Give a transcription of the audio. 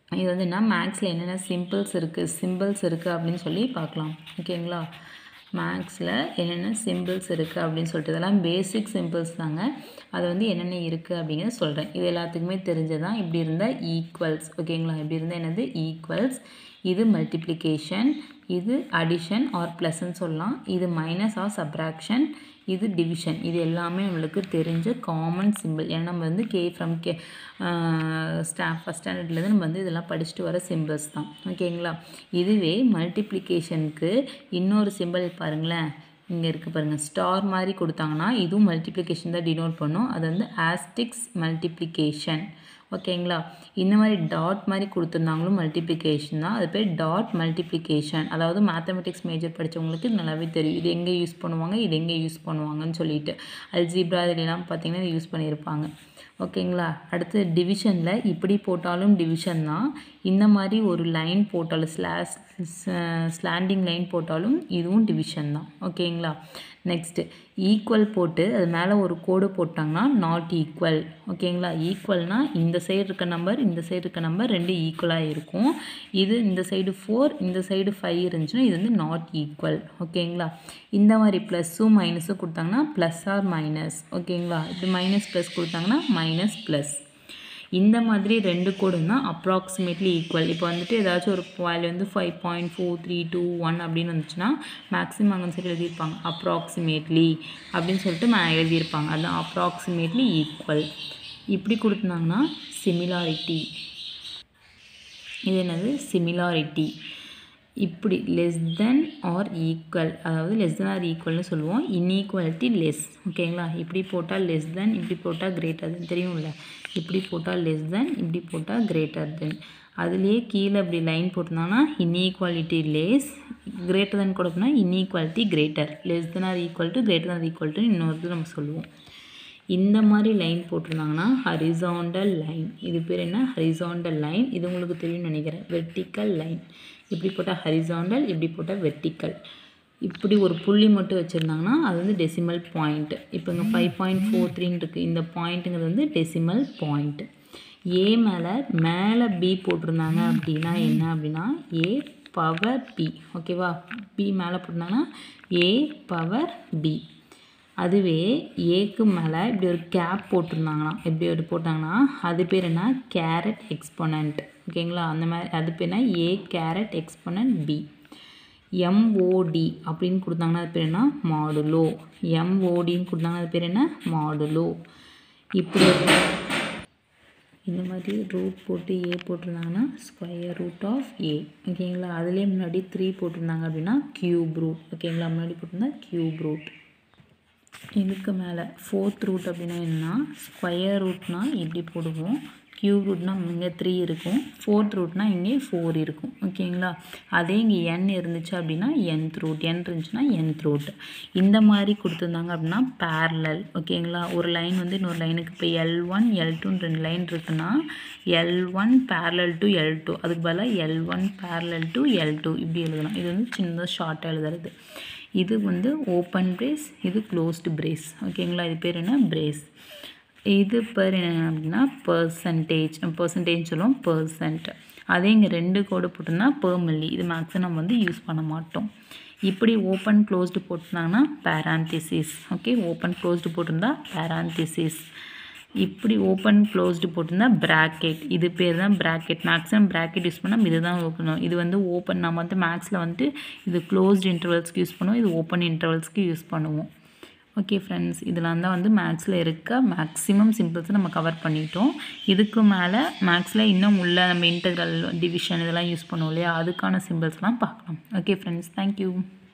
இது வந்து என்ன மேக்ஸில் என்னென்ன சிம்பிள்ஸ் இருக்குது சிம்பிள்ஸ் இருக்குது அப்படின்னு சொல்லி பார்க்கலாம் ஓகேங்களா மேக்ஸில் என்னென்ன சிம்பிள்ஸ் இருக்குது அப்படின்னு சொல்லிட்டு இதெல்லாம் பேசிக் சிம்பிள்ஸ் தாங்க அது வந்து என்னென்ன இருக்குது அப்படிங்கிறத சொல்கிறேன் இது எல்லாத்துக்குமே தெரிஞ்சதான் இப்படி இருந்தால் ஈக்குவல்ஸ் ஓகேங்களா இப்படி இருந்தால் என்னது ஈக்குவல்ஸ் இது மல்டிப்ளிகேஷன் இது அடிஷன் ஆர் ப்ளஸ்ன்னு சொல்லலாம் இது மைனஸ் ஆர் சப்ராக்ஷன் இது டிவிஷன் இது எல்லாமே நம்மளுக்கு தெரிஞ்ச காமன் சிம்பிள் ஏன்னா நம்ம வந்து கே ஃப்ரம் கே ஸ்டா ஃபஸ்ட் ஸ்டாண்டர்ட்லேருந்து நம்ம வந்து இதெல்லாம் படிச்சுட்டு வர சிம்பிள்ஸ் தான் ஓகேங்களா இதுவே மல்டிப்ளிகேஷனுக்கு இன்னொரு சிம்பிள் பாருங்களேன் இங்கே இருக்குது பாருங்கள் ஸ்டார் மாதிரி கொடுத்தாங்கன்னா இதுவும் மல்டிப்ளிகேஷன் தான் டினோட் பண்ணும் அது வந்து ஆஸ்டிக்ஸ் மல்டிப்ளிகேஷன் ஓகேங்களா இந்த மாதிரி டாட் மாதிரி கொடுத்துருந்தாங்களும் மல்டிப்ளிகேஷன் தான் அது பேர் டாட் மல்டிப்ளிகேஷன் அதாவது மேத்தமெட்டிக்ஸ் மேஜர் படித்தவங்களுக்கு இது நல்லாவே தெரியும் இது எங்கே யூஸ் பண்ணுவாங்க இது எங்கே யூஸ் பண்ணுவாங்கன்னு சொல்லிட்டு அல்ஜிப்ரா இதுலாம் பார்த்தீங்கன்னா இது யூஸ் பண்ணியிருப்பாங்க ஓகேங்களா அடுத்து டிவிஷனில் இப்படி போட்டாலும் டிவிஷன் தான் இந்த மாதிரி ஒரு லைன் போட்டாலும் ஸ்லாஸ் ஸ்லாண்டிங் லைன் போட்டாலும் இதுவும் டிவிஷன் தான் ஓகேங்களா நெக்ஸ்ட்டு ஈக்குவல் போட்டு அது மேலே ஒரு கோடு போட்டாங்கன்னா நாட் ஈக்குவல் ஓகேங்களா ஈக்குவல்னால் இந்த சைடு இருக்க நம்பர் இந்த சைடு இருக்க நம்பர் ரெண்டு ஈக்குவலாக இருக்கும் இது இந்த சைடு ஃபோர் இந்த சைடு ஃபைவ் இருந்துச்சுன்னா இது வந்து நாட் ஈக்குவல் ஓகேங்களா இந்த மாதிரி ப்ளஸ்ஸும் மைனஸும் கொடுத்தாங்கன்னா ப்ளஸ் ஆர் மைனஸ் ஓகேங்களா இப்படி மைனஸ் ப்ளஸ் கொடுத்தாங்கன்னா மைனஸ் ப்ளஸ் இந்த மாதிரி ரெண்டு கோடுன்னா அப்ராக்சிமேட்லி ஈக்குவல் இப்போ வந்துட்டு ஏதாச்சும் ஒரு வேல்யூ வந்து five point four three two one அப்படின்னு வந்துச்சுன்னா மேக்ஸிமம் அங்கே சைடு எழுதியிருப்பாங்க அப்ராக்சிமேட்லி அப்படின்னு சொல்லிட்டு நான் எழுதியிருப்பாங்க அதுதான் அப்ராக்சிமேட்லி ஈக்குவல் இப்படி கொடுத்துருந்தாங்கன்னா சிமிலாரிட்டி இது என்னது சிமிலாரிட்டி இப்படி லெஸ் தென் ஆர் ஈக்குவல் அதாவது லெஸ் தென் ஆர் ஈக்குவல்னு சொல்லுவோம் இன்ஈக்குவாலிட்டி லெஸ் ஓகேங்களா இப்படி போட்டால் லெஸ் தென் இப்படி போட்டால் கிரேட்டர் தென் தெரியும்ல இப்படி போட்டால் லெஸ் தென் இப்படி போட்டால் கிரேட்டர் தென் அதுலேயே கீழே இப்படி லைன் போட்டிருந்தாங்கன்னா இன்ஈக்குவாலிட்டி லெஸ் கிரேட்டர் தென் கூட போனால் inequality greater less than or equal to greater or equal to இன்னொரு நம்ம சொல்லுவோம் இந்த மாதிரி லைன் போட்டிருந்தாங்கன்னா ஹரிசாண்டல் லைன் இது பேர் என்ன ஹரிசாண்டல் லைன் இது உங்களுக்கு தெரியும்னு நினைக்கிறேன் வெர்டிக்கல் லைன் இப்படி போட்டால் ஹரிசாண்டல் இப்படி போட்டால் வெர்டிக்கல் இப்படி ஒரு புள்ளி மட்டும் வச்சுருந்தாங்கன்னா அது வந்து டெசிமல் பாயிண்ட் இப்போ இங்கே ஃபைவ் பாயிண்ட் ஃபோர் த்ரீன்னு இருக்குது இந்த பாயிண்ட்டுங்கிறது வந்து டெசிமல் பாயிண்ட் ஏ மேலே மேலே பி போட்டிருந்தாங்க அப்படின்னா என்ன அப்படின்னா ஏ பவர் பி ஓகேவா பி மேலே போட்டிருந்தாங்கன்னா ஏ பவர் பி அதுவே ஏக்கு மேலே இப்படி ஒரு கேப் போட்டிருந்தாங்கன்னா எப்படி ஒரு போட்டாங்கன்னா அது பேர் என்ன கேரட் எக்ஸ்பொனண்ட் ஓகேங்களா அந்த மாதிரி அது பேர் என்ன A caret exponent B MOD அப்படின்னு கொடுத்தாங்கன்னா அது பேர் என்ன மாடுலோ எம்ஓடின்னு கொடுத்தாங்கன்னா அது பேர் என்ன மாடுலோ இப்படி இந்த மாதிரி ரூட் போட்டு ஏ போட்டிருந்தாங்கன்னா ஸ்கொயர் ரூட் ஆஃப் ஏ ஓகேங்களா அதுலேயே முன்னாடி த்ரீ போட்டிருந்தாங்க அப்படின்னா க்யூப் ரூட் ஓகேங்களா முன்னாடி போட்டிருந்தா க்யூப் ரூட் இதுக்கு மேலே ஃபோர்த் ரூட் அப்படின்னா என்னன்னா ஸ்கொயர் ரூட்னா இப்படி போடுவோம் க்யூப் ரூட்னா இங்கே த்ரீ இருக்கும் ஃபோர்த் ரூட்னா இங்கே ஃபோர் இருக்கும் ஓகேங்களா அதே இங்கே என் இருந்துச்சு அப்படின்னா என்த் ரூட் என் இருந்துச்சுன்னா என்த் ரூட் இந்த மாதிரி கொடுத்துருந்தாங்க அப்படின்னா பேரலல் ஓகேங்களா ஒரு லைன் வந்து இன்னொரு லைனுக்கு இப்போ எல் ஒன் எல் டூன்னு ரெண்டு லைன் இருக்குன்னா L one parallel to L two அதுக்கு பதிலாக L one parallel to L two இப்படி எழுதலாம் இது வந்து சின்னதாக ஷார்ட்டாக எழுதுறது இது வந்து ஓப்பன் பிரேஸ் இது க்ளோஸ்டு பிரேஸ் ஓகேங்களா இது பேர் என்ன பிரேஸ் இது பேர் என்ன அப்படின்னா பர்சன்டேஜ் பர்சன்டேஜ் சொல்லுவோம் பர்சன்ட் அதே இங்கே ரெண்டு கோடு போட்டிருந்தா per மில்லி இது மேக்ஸிமம் நம்ம வந்து யூஸ் பண்ண மாட்டோம் இப்படி ஓப்பன் க்ளோஸ்டு போட்டிருந்தாங்கன்னா பேராந்திசிஸ் ஓகே ஓப்பன் க்ளோஸ்டு போட்டிருந்தா பேராந்திசிஸ் இப்படி ஓப்பன் க்ளோஸ்டு போட்டிருந்தா ப்ராக்கெட் இது பேர் தான் ப்ராக்கெட் மேக்ஸிமம் ப்ராக்கெட் யூஸ் பண்ணால் இது தான் ஓப்பன் இது வந்து ஓப்பன் நம்ம வந்து மேக்ஸில் வந்துட்டு இது க்ளோஸ்டு இன்டர்வல்ஸ்க்கு யூஸ் பண்ணுவோம் இது ஓப்பன் இன்டர்வல்ஸ்க்கு யூஸ் பண்ணுவோம் ஓகே ஃப்ரெண்ட்ஸ் இதெல்லாம் தான் வந்து மேக்ஸில் இருக்க மேக்ஸிமம் சிம்பிள்ஸை நம்ம கவர் பண்ணிட்டோம் இதுக்கு மேலே மேக்ஸில் இன்னும் உள்ள நம்ம இன்டெக்ரல் டிவிஷன் இதெல்லாம் யூஸ் பண்ணுவோம் இல்லையா அதுக்கான சிம்பிள்ஸ்லாம் பார்க்கலாம் ஓகே ஃப்ரெண்ட்ஸ் தேங்க்யூ